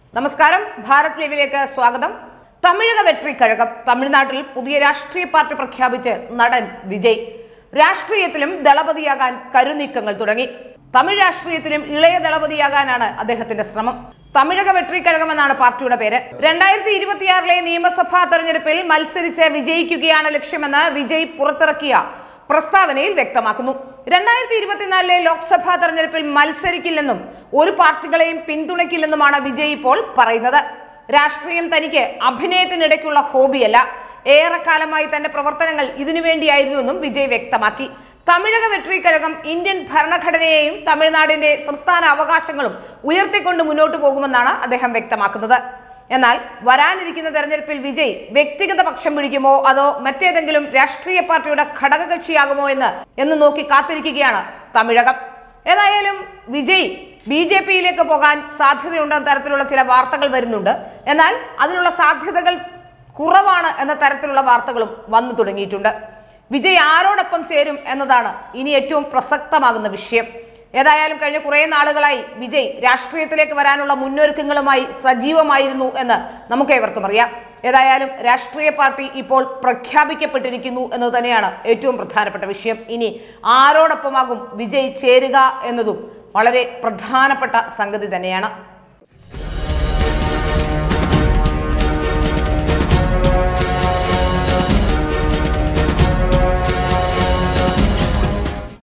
നമസ്കാരം ഭാരത് ലൈവിലേക്ക് സ്വാഗതം തമിഴക വെട്രി കഴകം തമിഴ്നാട്ടിൽ പുതിയ രാഷ്ട്രീയ പാർട്ടി പ്രഖ്യാപിച്ച് നടൻ വിജയ് രാഷ്ട്രീയത്തിലും ദളപതിയാകാൻ കരുനീക്കങ്ങൾ തുടങ്ങി തമിഴ് രാഷ്ട്രീയത്തിലും ഇളയ ദളപതിയാകാനാണ് അദ്ദേഹത്തിന്റെ ശ്രമം തമിഴക വെട്രി കഴകം എന്നാണ് പാർട്ടിയുടെ പേര് രണ്ടായിരത്തി ഇരുപത്തിയാറിലെ നിയമസഭാ തെരഞ്ഞെടുപ്പിൽ മത്സരിച്ച് വിജയിക്കുകയാണ് ലക്ഷ്യമെന്ന് വിജയ് പുറത്തിറക്കിയ പ്രസ്താവനയിൽ വ്യക്തമാക്കുന്നു രണ്ടായിരത്തി ഇരുപത്തിനാലിലെ ലോക്സഭാ തെരഞ്ഞെടുപ്പിൽ മത്സരിക്കില്ലെന്നും ഒരു പാർട്ടികളെയും പിന്തുണയ്ക്കില്ലെന്നുമാണ് വിജയ് ഇപ്പോൾ പറയുന്നത് രാഷ്ട്രീയം തനിക്ക് അഭിനയത്തിനിടയ്ക്കുള്ള ഹോബിയല്ല ഏറെക്കാലമായി തന്റെ പ്രവർത്തനങ്ങൾ ഇതിനുവേണ്ടിയായിരുന്നുവെന്നും വിജയ് വ്യക്തമാക്കി തമിഴക വെട്രി കഴകം ഇന്ത്യൻ ഭരണഘടനയെയും തമിഴ്നാടിന്റെ സംസ്ഥാന അവകാശങ്ങളും ഉയർത്തിക്കൊണ്ട് മുന്നോട്ട് പോകുമെന്നാണ് അദ്ദേഹം വ്യക്തമാക്കുന്നത് എന്നാൽ വരാനിരിക്കുന്ന തെരഞ്ഞെടുപ്പിൽ വിജയ് വ്യക്തിഗത പക്ഷം പിടിക്കുമോ അതോ മറ്റേതെങ്കിലും രാഷ്ട്രീയ പാർട്ടിയുടെ ഘടകകക്ഷിയാകുമോ എന്ന് എന്ന് നോക്കി കാത്തിരിക്കുകയാണ് തമിഴകം ഏതായാലും വിജയ് ബി ജെ പിയിലേക്ക് പോകാൻ സാധ്യതയുണ്ടെന്ന തരത്തിലുള്ള ചില വാർത്തകൾ വരുന്നുണ്ട് എന്നാൽ അതിനുള്ള സാധ്യതകൾ കുറവാണ് എന്ന തരത്തിലുള്ള വാർത്തകളും വന്നു തുടങ്ങിയിട്ടുണ്ട് വിജയ് ആരോടൊപ്പം ചേരും എന്നതാണ് ഇനി ഏറ്റവും പ്രസക്തമാകുന്ന വിഷയം ഏതായാലും കഴിഞ്ഞ കുറേ നാളുകളായി വിജയ് രാഷ്ട്രീയത്തിലേക്ക് വരാനുള്ള മുന്നൊരുക്കങ്ങളുമായി സജീവമായിരുന്നു എന്ന് നമുക്കേവർക്കും അറിയാം ഏതായാലും രാഷ്ട്രീയ പാർട്ടി ഇപ്പോൾ പ്രഖ്യാപിക്കപ്പെട്ടിരിക്കുന്നു എന്നത് തന്നെയാണ് ഏറ്റവും പ്രധാനപ്പെട്ട വിഷയം ഇനി ആരോടൊപ്പമാകും വിജയ് ചേരുക എന്നതും വളരെ പ്രധാനപ്പെട്ട സംഗതി തന്നെയാണ്